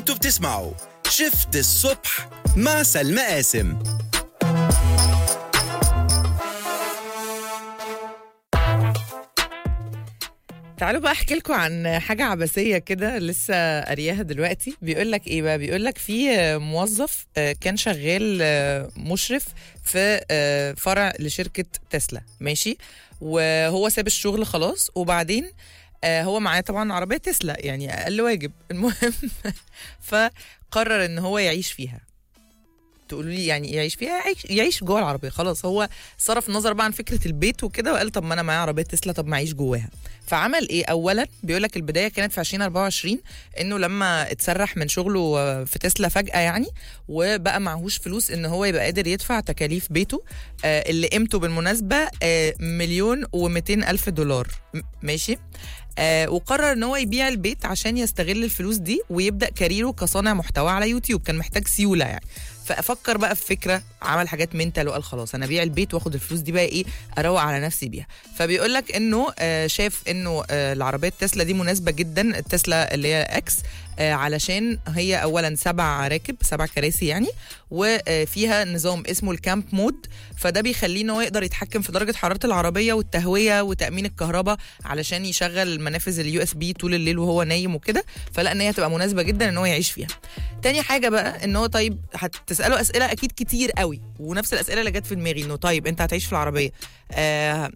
انتوا بتسمعوا شفت الصبح مع سلمى قاسم تعالوا بقى احكي لكم عن حاجه عبثيه كده لسه قارياها دلوقتي بيقول لك ايه بقى بيقول لك في موظف آه، كان شغال آه، مشرف في آه، فرع لشركه تسلا ماشي وهو ساب الشغل خلاص وبعدين آه، هو معاه طبعا عربيه تسلا يعني اقل واجب المهم فقرر ان هو يعيش فيها تقولوا لي يعني يعيش فيها يعيش, يعيش جوه العربيه خلاص هو صرف النظر بقى عن فكره البيت وكده وقال طب ما انا معايا عربيه تسلا طب ما اعيش جواها فعمل ايه اولا بيقول لك البدايه كانت في 2024 انه لما اتسرح من شغله آه، في تسلا فجاه يعني وبقى معهوش فلوس ان هو يبقى قادر يدفع تكاليف بيته آه، اللي قيمته بالمناسبه آه، مليون و200 الف دولار م- ماشي آه وقرر ان هو يبيع البيت عشان يستغل الفلوس دي ويبدا كاريره كصانع محتوى على يوتيوب كان محتاج سيوله يعني فافكر بقى في فكره عمل حاجات منتال وقال خلاص انا ابيع البيت واخد الفلوس دي بقى ايه اروق على نفسي بيها فبيقول لك انه آه شاف انه آه العربيه تسلا دي مناسبه جدا التسلا اللي هي اكس آه علشان هي اولا سبع راكب سبع كراسي يعني وفيها نظام اسمه الكامب مود فده بيخليه ان هو يقدر يتحكم في درجه حراره العربيه والتهويه وتامين الكهرباء علشان يشغل منافذ اليو اس بي طول الليل وهو نايم وكده فلا ان هي هتبقى مناسبه جدا ان هو يعيش فيها تاني حاجه بقى ان هو طيب هتساله اسئله اكيد كتير قوي ونفس الاسئله اللي جت في دماغي انه طيب انت هتعيش في العربيه آه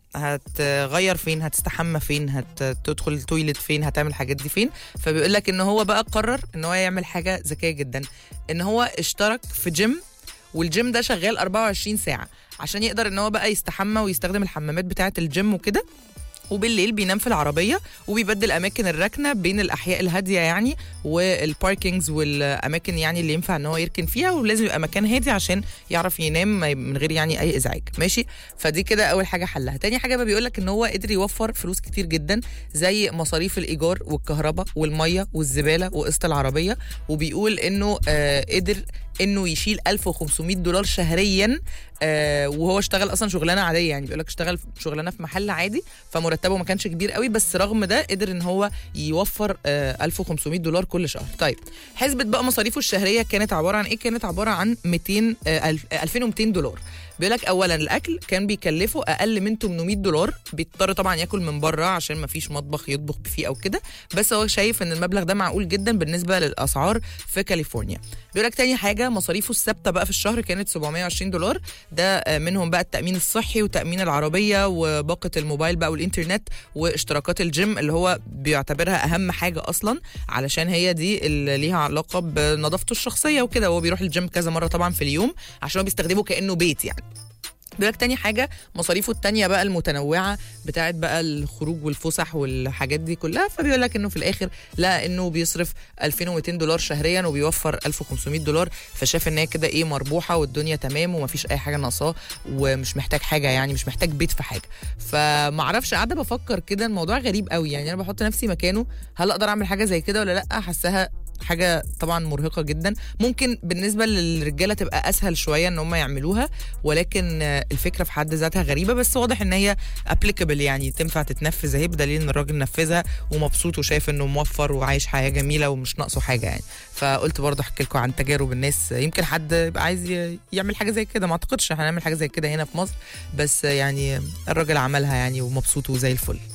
هتغير فين هتستحمى فين هتدخل التويلت فين هتعمل الحاجات دي فين فبيقول لك ان هو بقى قرر ان هو يعمل حاجه ذكيه جدا ان هو اشترك في جيم والجيم ده شغال 24 ساعه عشان يقدر ان هو بقى يستحمى ويستخدم الحمامات بتاعه الجيم وكده وبالليل بينام في العربية وبيبدل أماكن الركنة بين الأحياء الهادية يعني والباركينجز والأماكن يعني اللي ينفع إن هو يركن فيها ولازم يبقى مكان هادي عشان يعرف ينام من غير يعني أي إزعاج ماشي فدي كده أول حاجة حلها تاني حاجة بقى بيقولك إن هو قدر يوفر فلوس كتير جدا زي مصاريف الإيجار والكهرباء والمية والزبالة وقسط العربية وبيقول إنه آه قدر انه يشيل 1500 دولار شهريا آه وهو اشتغل اصلا شغلانه عاديه يعني بيقول لك اشتغل شغلانه في محل عادي فمرتبه ما كانش كبير قوي بس رغم ده قدر ان هو يوفر آه 1500 دولار كل شهر طيب حسبت بقى مصاريفه الشهريه كانت عباره عن ايه كانت عباره عن 200 آه 2200 دولار بيقول لك اولا الاكل كان بيكلفه اقل من 800 دولار بيضطر طبعا ياكل من بره عشان ما فيش مطبخ يطبخ فيه او كده بس هو شايف ان المبلغ ده معقول جدا بالنسبه للاسعار في كاليفورنيا بيقول لك تاني حاجه مصاريفه الثابته بقى في الشهر كانت 720 دولار ده منهم بقى التامين الصحي وتامين العربيه وباقه الموبايل بقى والانترنت واشتراكات الجيم اللي هو بيعتبرها اهم حاجه اصلا علشان هي دي اللي ليها علاقه بنظافته الشخصيه وكده وهو بيروح الجيم كذا مره طبعا في اليوم عشان هو بيستخدمه كانه بيت يعني بيقول لك تاني حاجة مصاريفه التانية بقى المتنوعة بتاعت بقى الخروج والفسح والحاجات دي كلها فبيقول لك انه في الاخر لقى انه بيصرف 2200 دولار شهريا وبيوفر 1500 دولار فشاف ان هي كده ايه مربوحة والدنيا تمام ومفيش اي حاجة ناقصاه ومش محتاج حاجة يعني مش محتاج بيت في حاجة فمعرفش قاعدة بفكر كده الموضوع غريب قوي يعني انا بحط نفسي مكانه هل اقدر اعمل حاجة زي كده ولا لا حاساها حاجه طبعا مرهقه جدا ممكن بالنسبه للرجاله تبقى اسهل شويه ان هم يعملوها ولكن الفكره في حد ذاتها غريبه بس واضح ان هي ابليكابل يعني تنفع تتنفذ اهي بدليل ان الراجل نفذها ومبسوط وشايف انه موفر وعايش حياه جميله ومش ناقصه حاجه يعني فقلت برضه احكي لكم عن تجارب الناس يمكن حد يبقى عايز يعمل حاجه زي كده ما اعتقدش هنعمل حاجه زي كده هنا في مصر بس يعني الراجل عملها يعني ومبسوط وزي الفل